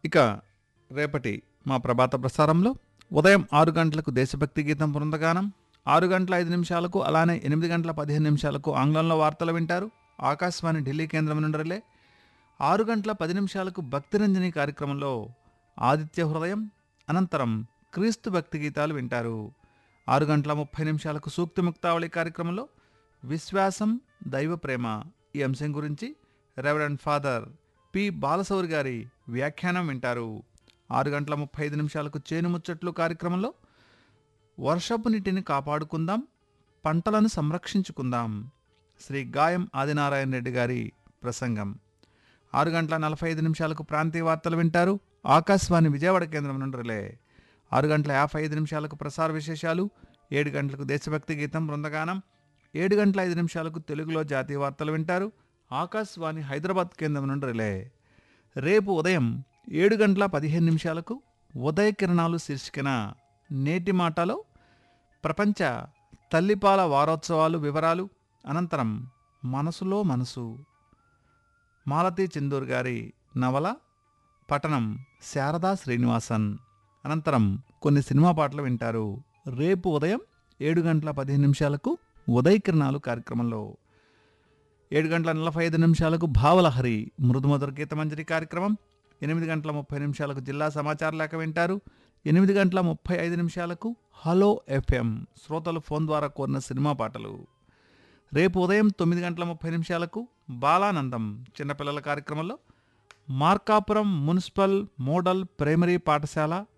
ఇక రేపటి మా ప్రభాత ప్రసారంలో ఉదయం ఆరు గంటలకు దేశభక్తి గీతం బృందగానం ఆరు గంటల ఐదు నిమిషాలకు అలానే ఎనిమిది గంటల పదిహేను నిమిషాలకు ఆంగ్లంలో వార్తలు వింటారు ఆకాశవాణి ఢిల్లీ కేంద్రం నుండి రిలే ఆరు గంటల పది నిమిషాలకు భక్తిరంజని కార్యక్రమంలో ఆదిత్య హృదయం అనంతరం క్రీస్తు భక్తి గీతాలు వింటారు ఆరు గంటల ముప్పై నిమిషాలకు సూక్తి ముక్తావళి కార్యక్రమంలో విశ్వాసం దైవ ప్రేమ ఈ అంశం గురించి రెవరెండ్ ఫాదర్ పి బాలసౌరి గారి వ్యాఖ్యానం వింటారు ఆరు గంటల ముప్పై ఐదు నిమిషాలకు చేను ముచ్చట్లు కార్యక్రమంలో వర్షపు నీటిని కాపాడుకుందాం పంటలను సంరక్షించుకుందాం శ్రీ గాయం ఆదినారాయణ రెడ్డి గారి ప్రసంగం ఆరు గంటల నలభై ఐదు నిమిషాలకు ప్రాంతీయ వార్తలు వింటారు ఆకాశవాణి విజయవాడ కేంద్రం నుండి రిలే ఆరు గంటల యాభై ఐదు నిమిషాలకు ప్రసార విశేషాలు ఏడు గంటలకు దేశభక్తి గీతం బృందగానం ఏడు గంటల ఐదు నిమిషాలకు తెలుగులో జాతీయ వార్తలు వింటారు ఆకాశవాణి హైదరాబాద్ కేంద్రం నుండి రిలే రేపు ఉదయం ఏడు గంటల పదిహేను నిమిషాలకు ఉదయ కిరణాలు శీర్షికన నేటి మాటలో ప్రపంచ తల్లిపాల వారోత్సవాలు వివరాలు అనంతరం మనసులో మనసు మాలతీ చందూర్ గారి నవల పఠనం శారదా శ్రీనివాసన్ అనంతరం కొన్ని సినిమా పాటలు వింటారు రేపు ఉదయం ఏడు గంటల పదిహేను నిమిషాలకు ఉదయ కిరణాలు కార్యక్రమంలో ఏడు గంటల నలభై ఐదు నిమిషాలకు భావలహరి మృదుమధుర గీతమంజరి కార్యక్రమం ఎనిమిది గంటల ముప్పై నిమిషాలకు జిల్లా సమాచార లేఖ వింటారు ఎనిమిది గంటల ముప్పై ఐదు నిమిషాలకు హలో ఎఫ్ఎం శ్రోతలు ఫోన్ ద్వారా కోరిన సినిమా పాటలు రేపు ఉదయం తొమ్మిది గంటల ముప్పై నిమిషాలకు బాలానందం చిన్నపిల్లల కార్యక్రమంలో మార్కాపురం మున్సిపల్ మోడల్ ప్రైమరీ పాఠశాల